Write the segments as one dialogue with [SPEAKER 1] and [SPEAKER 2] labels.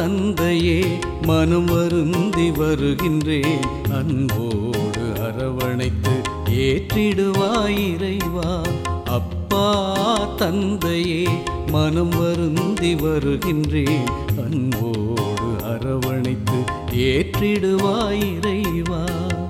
[SPEAKER 1] தந்தையே மனம் வருந்தி வருகின்றேன் அன்போடு அரவணைத்து ஏற்றிடுவாய் இறைவா அப்பா தந்தையே மனம் வருந்தி வருகின்றேன் அன்போடு அரவணைத்து ஏற்றிடுவாய் இறைவா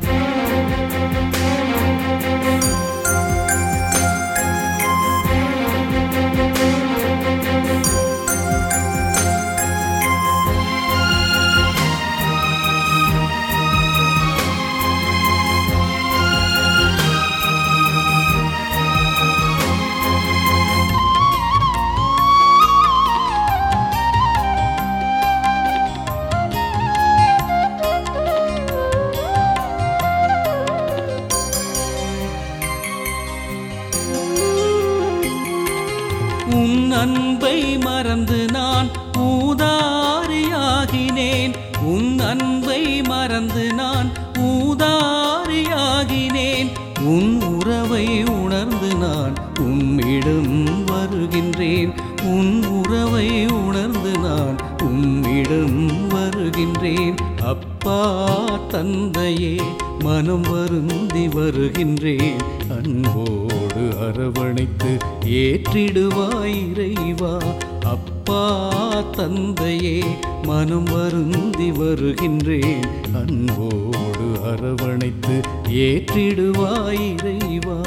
[SPEAKER 1] உன் அன்பை மறந்து நான் ஊதாரியாகினேன் உன் அன்பை மறந்து நான் ஊதாரியாகினேன் உன் உறவை உணர்ந்து நான் உம்மிடம் வருகின்றேன் உன் உறவை உணர்ந்து நான் உம்மிடம் வருகின்றேன் அப்பா தந்தையே மனம் வருந்தி வருகின்றேன் அன்போடு அரவணைத்து ஏற்றிடுவாய் இறைவா அப்பா தந்தையே மனம் வருந்தி வருகின்றேன் அன்போடு அரவணைத்து ஏற்றிடுவாய் இறைவா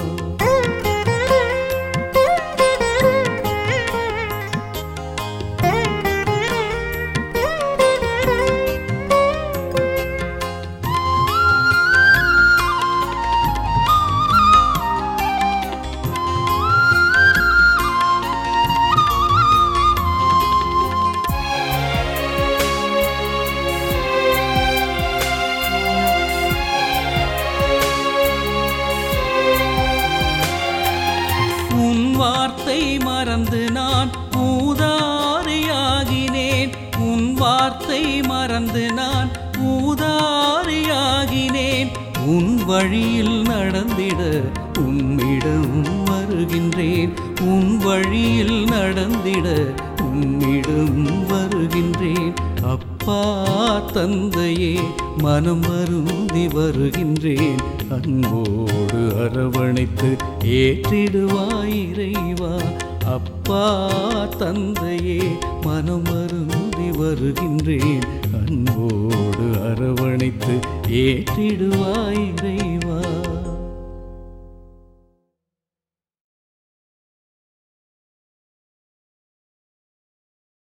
[SPEAKER 1] உன் வார்த்தை மறந்து நான் ஊதாரியாகினேன் உன் வார்த்தை மறந்து நான் ஊதாரியாகினேன் உன் வழியில் நடந்திட உம்மிடம் வருகின்றேன் உன் வழியில் நடந்திட உம்மிடம் வருகின்றேன் அப்பா தந்தையே மனம் வருந்தி வருகின்றேன் அன்போடு அரவணைத்து ஏற்றிடுவாய் இறைவா அப்பா தந்தையே மனம் வருந்தி வருகின்றேன் அன்போடு அரவணைத்து ஏற்றிடுவாய் இறைவா